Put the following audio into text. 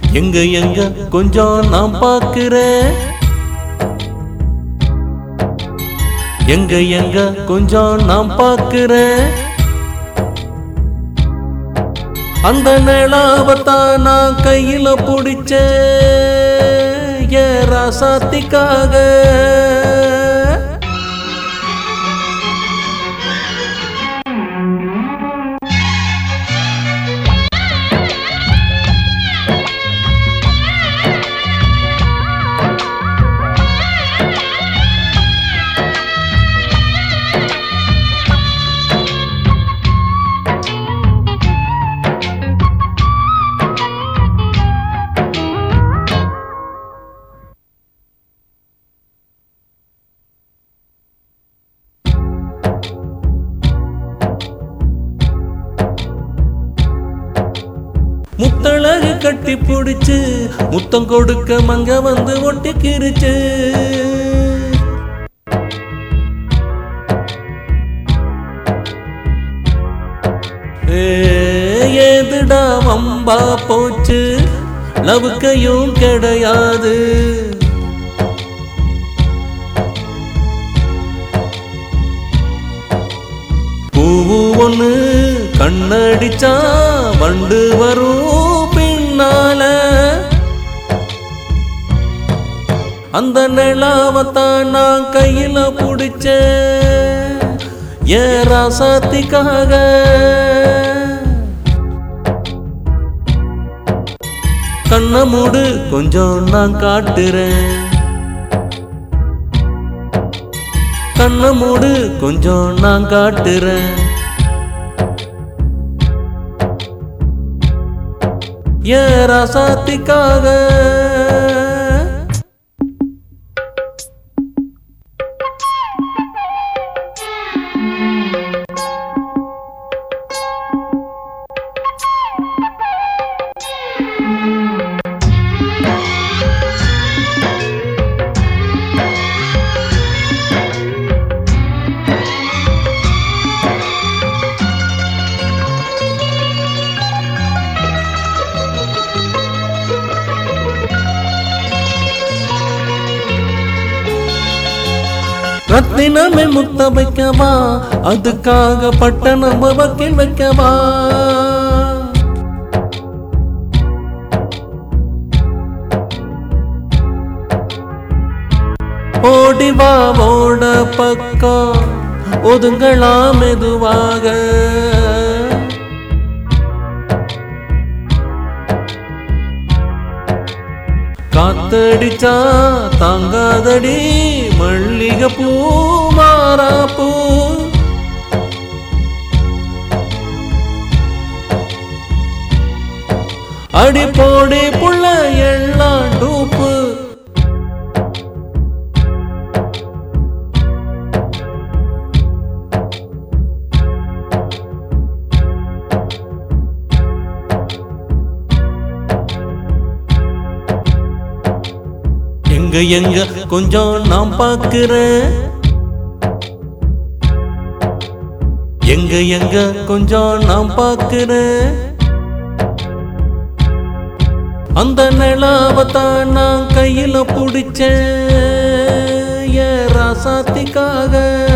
எங்க எங்க கொஞ்சம் நான் பார்க்கிறேன் எங்க எங்க கொஞ்சம் நான் பார்க்கிறேன் அந்த நிலாவத்தான் நான் கையில பிடிச்ச ஏ ராசாத்திக்காக முத்தழகு கட்டி பிடிச்சு முத்தம் கொடுக்க மங்க வந்து ஒட்டிக்கிருச்சு ஏ, ஏதுடா வம்பா போச்சு லவுக்கையும் கிடையாது பூவு ஒண்ணு கண்ணடிச்சா வண்டு வரும் பின்னால அந்த நிலாவத்தான் நான் கையில பிடிச்ச ஏ ராசாத்திக்காக கண்ண மூடு கொஞ்சம் நான் காட்டுறேன் கண்ண மூடு கொஞ்சம் நான் காட்டுறேன் ஏ ராசாத்திக்காக ரத்தினமே முத்த வைக்கவா அதுக்காக பட்டணம் வக்கீல் வைக்கவா ஓடிவா ஓட பக்கம் ஒதுங்களா மெதுவாக காத்தடிச்சா தாங்காதடி மல்லிகை பூ மாறாப்பூ அடி போடி புள்ள எல்லாம் டூப்பு எங்க எங்க கொஞ்சம் நான் பார்க்கிறேன் எங்க எங்க கொஞ்சம் நான் பார்க்கிறேன் அந்த நிலாவத்தான் நான் கையில பிடிச்சேன் ஏ ராசாத்திக்காக